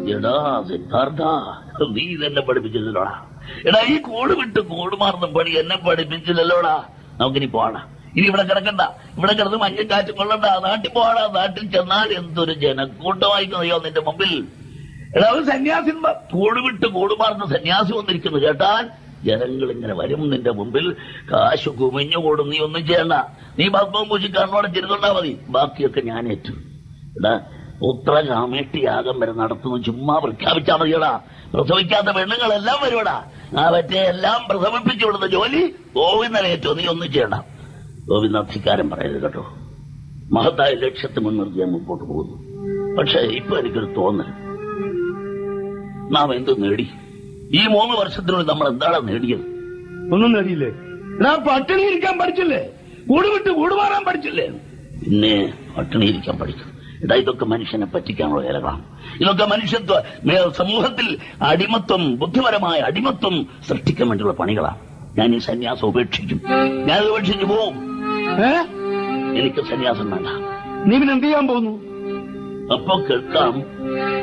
എടാ സിദ്ധാർത്ഥ നീ ഇതെന്നെ പഠിപ്പിച്ചില്ലല്ലോടാ എടാ ഈ കോട് വിട്ട് കോട് മാറുന്ന പണി എന്നെ പഠിപ്പിച്ചില്ലല്ലോടാ നമുക്കിനി പോണ ഇനി ഇവിടെ കിടക്കണ്ട ഇവിടെ കിടന്ന് മഞ്ഞ കാറ്റ് കൊള്ളണ്ട നാട്ടിൽ പോടാ നാട്ടിൽ ചെന്നാൽ എന്തൊരു ജനക്കൂട്ടമായിരിക്കും അയ്യോ നിന്റെ മുമ്പിൽ എടാ ഒരു സന്യാസി കോട് വിട്ട് കോട് മാറുന്ന സന്യാസി വന്നിരിക്കുന്നു കേട്ടാൽ ജനങ്ങൾ ഇങ്ങനെ വരും നിന്റെ മുമ്പിൽ കാശ് കുമിഞ്ഞു കൂടും നീ ഒന്നും ചെയ്യണ്ട നീ പത്മവും പൂശി കണ്ണോടെ ചിരുന്നുണ്ടാ മതി ബാക്കിയൊക്കെ ഞാൻ ഏറ്റു എടാ പുത്രകാമേട്ടി യാഗം വരെ നടത്തുന്നു ചുമ്മാ പ്രഖ്യാപിച്ചാ മതിയടാ പ്രസവിക്കാത്ത പെണ്ണുങ്ങളെല്ലാം വരുവടാ ആ പറ്റേ എല്ലാം പ്രസവിപ്പിച്ചു വിടുന്ന ജോലി ഗോവിന്ദനേറ്റോ നീ ഒന്നും ചെയ്യണ്ട ഗോവിന്ദ അധികാരം പറയരുത് കേട്ടോ മഹത്തായ ലക്ഷ്യത്തെ മുൻനിർത്തി ഞാൻ മുമ്പോട്ട് പോകുന്നു പക്ഷെ ഇപ്പൊ എനിക്കൊരു തോന്നൽ നാം എന്ത് നേടി ഈ മൂന്ന് വർഷത്തിനുള്ളിൽ നമ്മൾ എന്താണ് നേടിയത് ഒന്നും നേടിയില്ലേ എടാ പട്ടിണി ഇരിക്കാൻ പഠിച്ചില്ലേ കൂട് വിട്ട് കൂട് മാറാൻ പഠിച്ചില്ലേ പിന്നെ പട്ടിണിയിരിക്കാൻ പഠിക്കും ഇതാ ഇതൊക്കെ മനുഷ്യനെ പറ്റിക്കാനുള്ള ഇലകളാണ് ഇതൊക്കെ മനുഷ്യത്വ മേ- സമൂഹത്തിൽ അടിമത്വം ബുദ്ധിപരമായ അടിമത്വം സൃഷ്ടിക്കാൻ വേണ്ടിയുള്ള പണികളാണ് ഞാൻ ഈ സന്യാസം ഉപേക്ഷിക്കും ഞാൻ ഉപേക്ഷിച്ചു പോവും ഏ എനിക്ക് സന്യാസം വേണ്ട നീ പിന്നെ എന്ത് ചെയ്യാൻ പോകുന്നു അപ്പൊ കേൾക്കാം